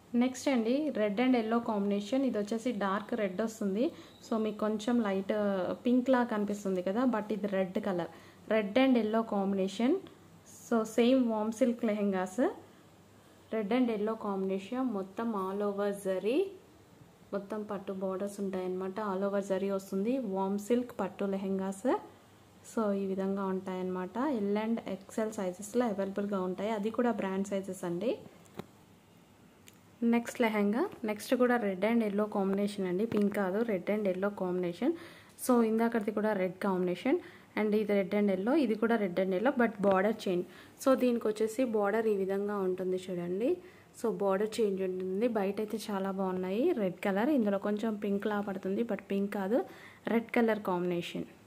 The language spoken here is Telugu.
నెక్స్ట్ అండి రెడ్ అండ్ ఎల్లో కాంబినేషన్ ఇది వచ్చేసి డార్క్ రెడ్ వస్తుంది సో మీకు కొంచెం లైట్ పింక్ లా కనిపిస్తుంది కదా బట్ ఇది red colour red and yellow combination so same వామ్ silk lehengas red and yellow combination మొత్తం ఆల్ ఓవర్ జరీ మొత్తం పట్టు బార్డర్స్ ఉంటాయన్నమాట ఆల్ ఓవర్ జరీ వస్తుంది వామ్ సిల్క్ పట్టు లెహెంగాస్ సో ఈ విధంగా ఉంటాయన్నమాట ఎల్ అండ్ ఎక్సెల్ సైజెస్లో అవైలబుల్గా ఉంటాయి అది కూడా బ్రాండ్ సైజెస్ అండి నెక్స్ట్ లెహెంగా నెక్స్ట్ కూడా రెడ్ అండ్ ఎల్లో కాంబినేషన్ అండి పింక్ కాదు red and yellow combination so ఇందాకది కూడా రెడ్ కాంబినేషన్ అండ్ ఇది రెడ్ అండ్ ఎల్లో ఇది కూడా red and yellow but border change so దీనికి వచ్చేసి బార్డర్ ఈ విధంగా ఉంటుంది చూడండి సో బార్డర్ చేంజ్ ఉంటుంది బయట అయితే చాలా బాగున్నాయి రెడ్ కలర్ ఇందులో కొంచెం పింక్ లా పడుతుంది బట్ పింక్ కాదు రెడ్ కలర్ కాంబినేషన్